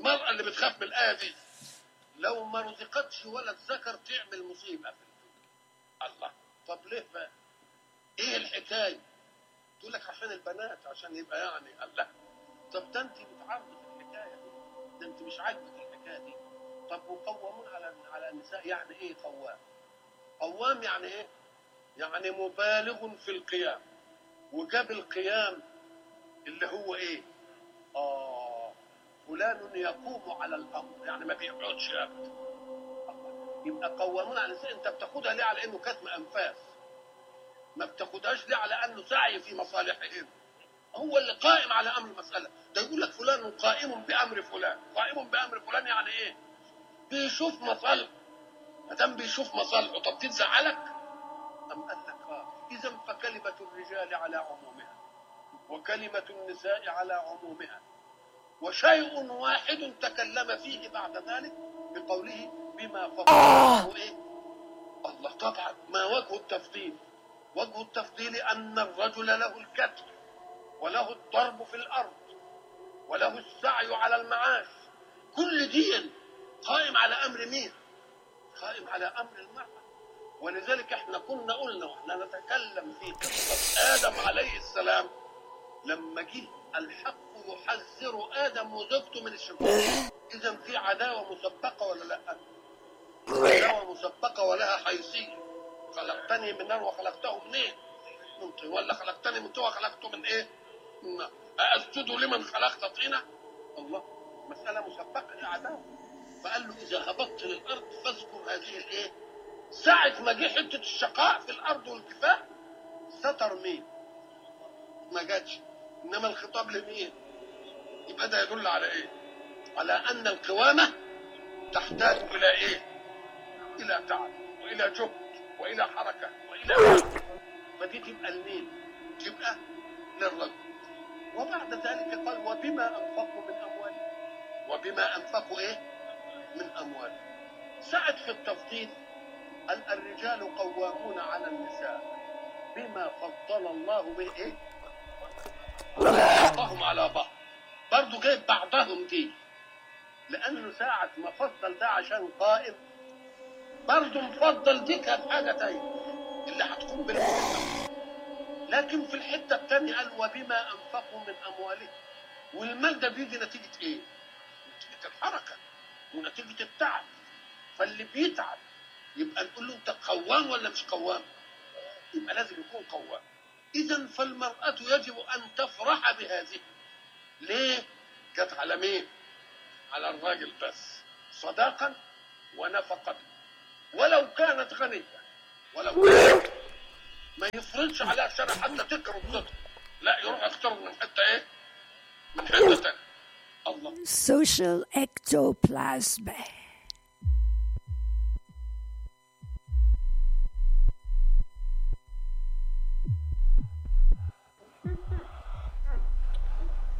المرأة اللي بتخاف من الآية دي لو ما رزقتش ولد ذكر تعمل مصيبة في البيت الله طب ليه بقى؟ ايه الحكاية؟ تقول لك عشان البنات عشان يبقى يعني الله طب ده انت متعرض في الحكاية دي ده انت مش عاجبك الحكاية دي طب وقوامون على على النساء يعني ايه قوام؟ قوام يعني ايه؟ يعني مبالغ في القيام وجاب القيام اللي هو ايه؟ اه فلان يقوم على الامر يعني ما بيقعدش ابدا يبقى قوامون على النساء انت بتاخدها ليه على انه كتم انفاس ما بتاخدهاش ليه على انه سعي في مصالحهم هو اللي قائم على امر المساله ده يقول لك فلان قائم بامر فلان قائم بامر فلان يعني ايه بيشوف مصالحه ما دام بيشوف مصالحه طب تزعلك ام قال لك اه اذا فكلمه الرجال على عمومها وكلمه النساء على عمومها وشيء واحد تكلم فيه بعد ذلك بقوله بما فضل الله ايه الله طبعا ما وجه التفضيل وجه التفضيل ان الرجل له الكتف وله الضرب في الارض وله السعي على المعاش كل دين قائم على امر مين قائم على امر المرأة ولذلك احنا كنا قلنا واحنا نتكلم في قصة ادم عليه السلام لما جه الحق يحذر ادم وزوجته من الشيطان اذا في عداوه مسبقه ولا لا عداوه مسبقه ولها حيثيه خلقتني من نار وخلقته منين من طين ولا خلقتني من طين وخلقته من ايه من نار أأسجد لمن خلقت طينة الله مسألة مسبقة دي عداوة فقال له إذا هبطت للأرض فاذكر هذه الإيه ساعة ما جه حتة الشقاء في الأرض والكفاح ستر مين ما جاتش إنما الخطاب لمين يبقى ده يدل على إيه على أن القوامة تحتاج إلى إيه إلى تعب وإلى جهد وإلى حركة وإلى عمل فدي تبقى لمين تبقى للرجل وبعد ذلك قال وبما أنفقوا من أموالهم وبما أنفقوا إيه من أموالهم سعد في التفضيل قال الرجال قوامون على النساء بما فضل الله به إيه بعضهم على بعض برضه جايب بعضهم دي لأنه ساعة ما فضل ده عشان قائم برضه مفضل دي كانت حاجة تانية اللي هتكون بالمهم لكن في الحته الثانيه قال وبما انفقوا من اموالهم والمال ده بيجي نتيجه ايه؟ نتيجه الحركه ونتيجه التعب فاللي بيتعب يبقى نقول له انت قوام ولا مش قوام؟ يبقى لازم يكون قوام اذا فالمراه يجب ان تفرح بهذه ليه؟ جت على مين؟ على الراجل بس صداقا ونفقه ولو كانت غنيه ولو كانت ما يفرضش عليها الشرع حتى تكره صدق لا يروح يختار من حته ايه؟ من حته ثانيه الله Social ectoplasm.